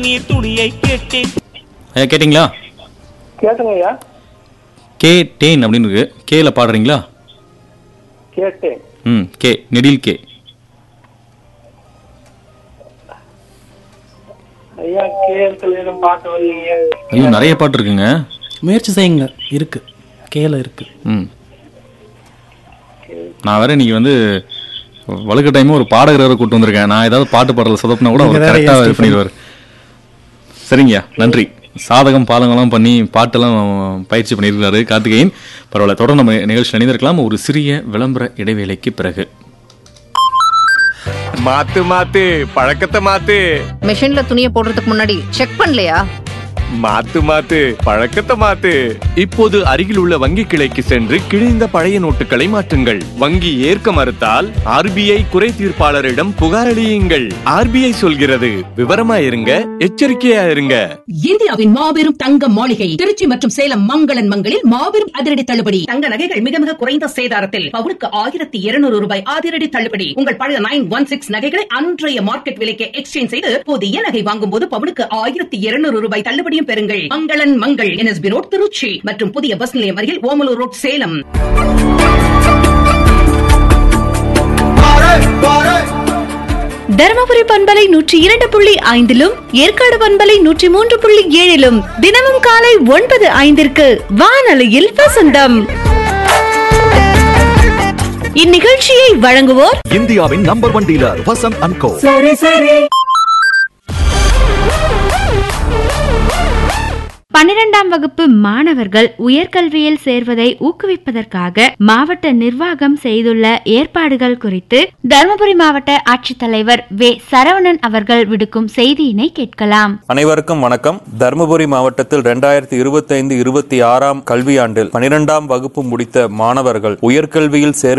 நீர் துளியை கேட்டேன் ஐயா கேட்டிங்களா கேட்டுங்க ஐயா கே டேன் அப்படின்னு இருக்கு கேல பாடுறீங்களா கேட்டேன் ம் கே நெடில் கே ஐயா கேட்கல பாட்டு வரலீங்க ஐயோ நிறைய பாட்டு இருக்குங்க முயற்சி செய்யுங்க இருக்கு கேல இருக்கு ம் நான் வேற இன்னைக்கு வந்து வழுக்க டைமும் ஒரு பாடகர் வேற கூட்டு வந்திருக்கேன் நான் ஏதாவது பாட்டு பாடல சொதப்பினா கூட அவர் நீங்க வேற கரெக்டாக ஏன் இது பண்ணிடுவார் சரிங்கய்யா நன்றி சாதகம் பாதங்கம்லாம் பண்ணி பாட்டெல்லாம் பயிற்சி பண்ணியிருக்காரு கார்த்திகேயன் பரவாயில்ல தொடர்ந்து நம்ம நிகழ்ச்சி அணிந்திருக்கலாம் ஒரு சிறிய விளம்பர இடைவேளைக்கு பிறகு மாத்து மாத்து பழக்கத்தை மாத்து மிஷின்ல துணியை போடுறதுக்கு முன்னாடி செக் பண்ணலையா மாத்து மாத்து பழக்கத்தை மாத்து இப்போது அருகில் உள்ள வங்கி கிளைக்கு சென்று கிழிந்த பழைய நோட்டுகளை மாற்றுங்கள் வங்கி ஏற்க மறுத்தால் ஆர்பிஐ குறை தீர்ப்பாளரிடம் புகார் அளியுங்கள் ஆர்பிஐ சொல்கிறது விவரமா இருங்க எச்சரிக்கையா இருங்க இந்தியாவின் மாபெரும் தங்க மாளிகை திருச்சி மற்றும் சேலம் மங்களன் மங்களில் மாபெரும் அதிரடி தள்ளுபடி தங்க நகைகள் மிக மிக குறைந்த சேதாரத்தில் பவுனுக்கு ஆயிரத்தி இருநூறு ரூபாய் அதிரடி தள்ளுபடி உங்கள் பழைய நைன் ஒன் சிக்ஸ் நகைகளை அன்றைய மார்க்கெட் விலைக்கு எக்ஸ்சேஞ்ச் செய்து புதிய நகை வாங்கும் போது பவுனுக்கு ஆயிரத்தி இருநூறு ரூபாய் தள்ளுபடியும் பெறுங்கள் மங்களன் மங்கள் என்எஸ்பி ரோட் திருச்சி மற்றும் புதிய பஸ் நிலையம் அருகில் ஓமலூர் ரோட் சேலம் தருமபுரி பண்பலை நூற்றி இரண்டு புள்ளி ஐந்திலும் ஏற்காடு பண்பலை நூற்றி மூன்று புள்ளி ஏழிலும் தினமும் காலை ஒன்பது ஐந்திற்கு வானொலியில் வசந்தம் இந்நிகழ்ச்சியை வழங்குவோர் இந்தியாவின் number one dealer Vasanth and co பன்னிரெண்டாம் வகுப்பு மாணவர்கள் உயர்கல்வியில் சேர்வதை ஊக்குவிப்பதற்காக மாவட்ட நிர்வாகம் செய்துள்ள ஏற்பாடுகள் குறித்து தருமபுரி மாவட்ட ஆட்சித்தலைவர் வே சரவணன் அவர்கள் விடுக்கும் செய்தியினை கேட்கலாம் அனைவருக்கும் வணக்கம் தருமபுரி மாவட்டத்தில் இரண்டாயிரத்தி இருபத்தி ஐந்து இருபத்தி ஆறாம் கல்வியாண்டில் பனிரெண்டாம் வகுப்பு முடித்த மாணவர்கள் உயர்கல்வியில் சேர்